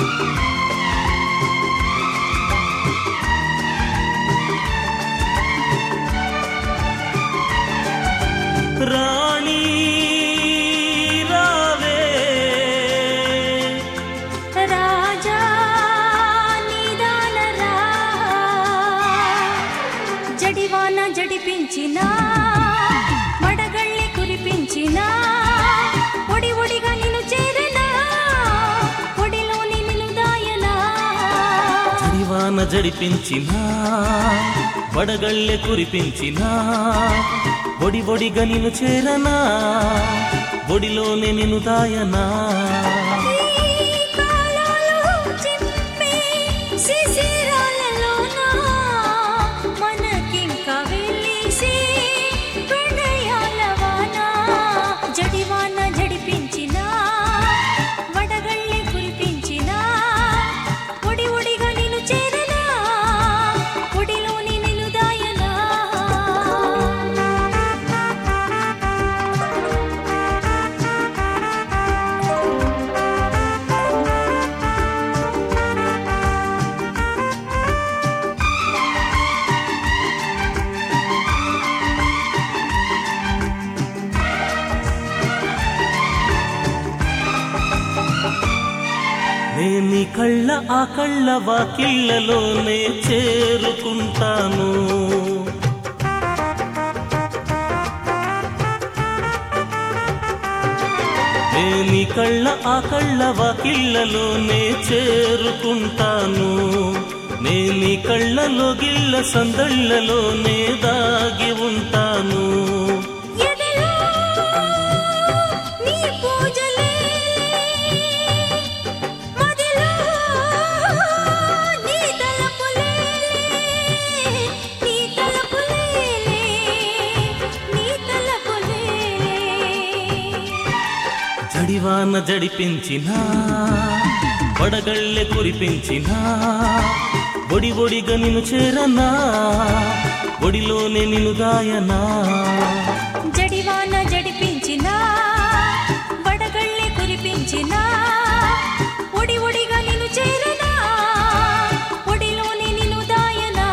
రాణి రావే రాజా నిదానరా జడివాన జడిపించిన వడగళ్ళి కురిపించిన ఒడి ఒడిగా నిన్ను చేరనా ఒడిలోని నిన్ను దాయనా జడివాన జడిపించిన వడగళ్ళె కురిపించిన బొడి బొడిగా నిన్ను చేరనా బొడిలోనే నిన్ను దాయనా ఈ కాలాలు చిమ్మే శిశిరాలలోన మనకింక వెలిసి ప్రణయాల వాన జడివాన జడిపించిన వడగళ్ళి కురిపించిన ఒడి ఒడిగా నిన్ను చేరనా ఒడిలోని నిన్ను దాయనా నేను నీ కళ్ళ ఆ కళ్ళ వాకిళ్ళలోనే చేరుకుంటాను నేను నీ కళ్ళ ఆ కళ్ళ వాకిళ్ళలోనే చేరుకుంటాను నేను నీ కళ్ళలో గిళ్ళ సందళ్ళలోనే దాగి ఉంటాను ఎదలో నీ పూజలే మదిలో నీ తలపులే నీ తలపులే నీ తలపులే జడివాన జడిపించిన వడగళ్ళె కురిపించిన బొడి బొడిగా నిన్ను చేరనా బొడిలోనే నిన్ను దాయనా జడివాన జడిపించిన వడగళ్ళి కురిపించిన ఒడి ఒడిగా నిన్ను చేరనా ఒడిలోని నిన్ను దాయనా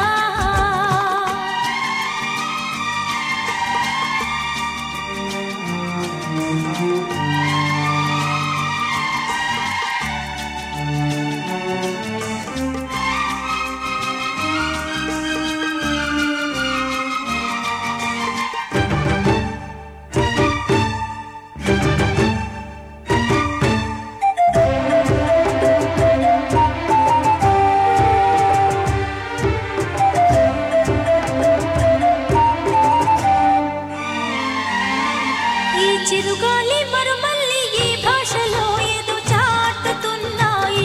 ఈ చిరుగాలి మరుమల్లి ఈ భాషలో ఏదో చాటుతున్నాయి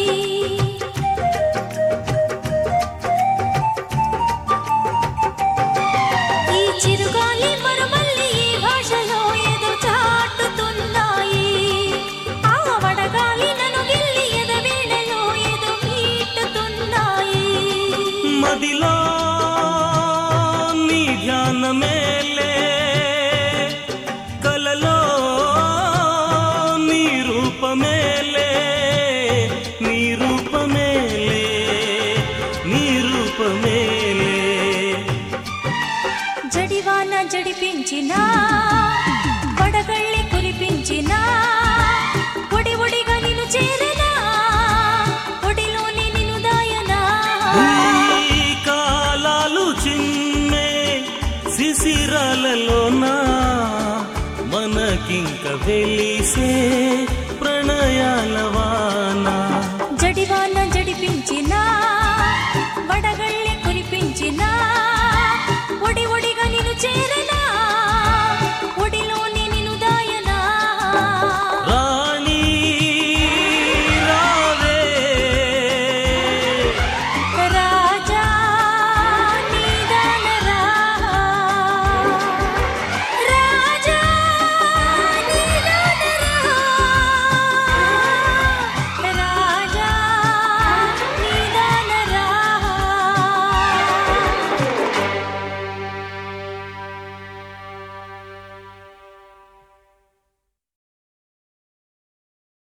ఈ చిరుగాలి మరుమల్లి ఈ భాషలో ఏదో చాటుతున్నాయి ఆ వడగాలి నన్ను గిల్లి ఎదవీణలో ఏదో మీటుతున్నాయి మదిలో నీ ధ్యానమేలే కలలో నీ రూపమేలే నీ రూపమేలే నీ రూపమేలే జడివాన జడిపించిన వడగళ్ళి కురిపించిన ఒడి ఒడిగా నిన్ను చేరనా ఒడిలోని నిన్ను దాయనా ఈ కాలాలు చిన్నే శిశిరాలలోనా మనకింక వెలిసే ప్రణయాలవా